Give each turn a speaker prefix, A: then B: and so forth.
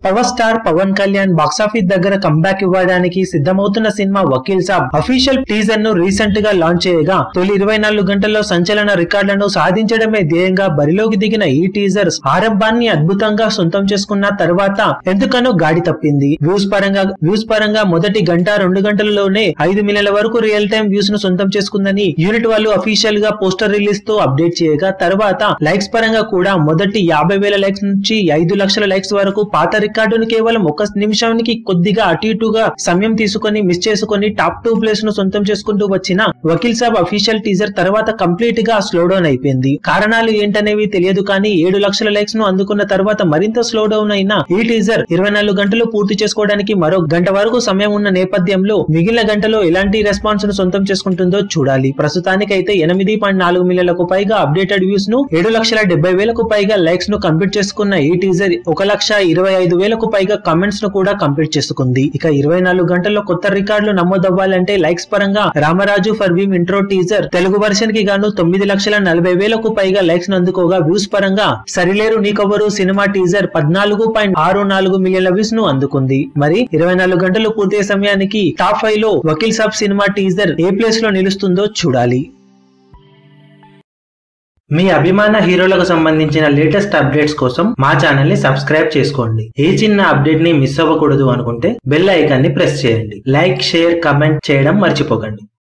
A: power star Pawan Kalyan box office దగ్గర comeback ఇవ్వడానికి సిద్ధమవుతున్న cinema Vakeel Saab official teaser ను రీసెంట్ గా లాంచ్ చేయగా తొలి ఇరవై నాలుగు గంటల్లో సంచలన రికార్డులను సాధించడమే ధ్యేయంగా బరిలోకి దిగిన ఈ టీజర్ ఆరంభాన్ని అద్భుతంగా సొంతం చేసుకున్న తర్వాత ఎందుకనో గాడి తప్పింది వ్యూస్ పరంగా వ్యూస్ పరంగా మొదటి గంట రెండు గంటలలోనే ఐదు మిలియన్ల వరకు రియల్ టైం వ్యూస్ ను సొంతం చేసుకుందని యూనిట్ వాళ్ళు అఫీషియల్ గా పోస్టర్ రిలీజ్ తో అప్డేట్ చేయగా తర్వాత లైక్స్ పరంగా కూడా మొదటి యాభై వేల లైక్స్ నుంచి ఐదు లక్షల లైక్స్ వరకు పాత రికార్డును కేవలం ఒక నిమిషానికి కొద్దిగా అటు ఇటుగా సమయం తీసుకొని మిస్ చేసుకొని టాప్ టూ ప్లేస్ ను సొంతం చేసుకుంటూ వచ్చిన వకీల్ సాబ్ అఫీషియల్ టీజర్ తర్వాత కంప్లీట్ గా స్లో డౌన్ అయిపోయింది కారణాలు ఏంటనేవి తెలియదు కానీ ఏడు లక్షల లైక్స్ ను అందుకున్న తర్వాత మరింత స్లో డౌన్ అయిన ఈ టీజర్ ఇరవై నాలుగు గంటలు పూర్తి చేసుకోవడానికి మరో గంట వరకు సమయం ఉన్న నేపథ్యంలో మిగిలిన గంటలో ఎలాంటి రెస్పాన్స్ ను సొంతం చేసుకుంటుందో చూడాలి ప్రస్తుతానికైతే ఎనిమిది పాయింట్ నాలుగు మిలియన్లకు పైగా అప్డేటెడ్ వ్యూస్ ను ఏడు లక్షల డెబ్బై వేలకు పైగా లైక్స్ ను కంప్లీట్ చేసుకున్న ఈ టీజర్ ఒక లక్ష ఇరవై ఐదు వేలకు పైగా కమెంట్స్ ను కూడా కంప్లీట్ చేసుకుంది ఇక ఇరవై నాలుగు గంటల్లో కొత్త రికార్డులు నమోదవ్వాలంటే లైక్స్ పరంగా Ramaraju for Bheem intro teaser Telugu version కి గాను తొమ్మిది లక్షల నలభై వేలకు పైగా లైక్స్ అందుకోగా వ్యూస్ పరంగా సరిలేరు నీకెవరు సినిమా టీజర్ పద్నాలుగు పాయింట్ ఆరు నాలుగు మిలియన్ల వ్యూస్ ను అందుకుంది మరి ఇరవై నాలుగు గంటలు పూర్తయ్యే సమయానికి టాప్ ఫైవ్ లో వకీల్ సాబ్ సినిమా టీజర్ ఏ ప్లేస్ లో నిలుస్తుందో చూడాలి మీ అభిమాన హీరోలకు సంబంధించిన లేటెస్ట్ అప్డేట్స్ కోసం మా ఛానల్ ని సబ్స్క్రైబ్ చేసుకోండి ఏ చిన్న అప్డేట్ ని మిస్ అవ్వకూడదు అనుకుంటే బెల్ ఐకాన్ ని ప్రెస్ చేయండి లైక్ షేర్ కమెంట్ చేయడం మర్చిపోకండి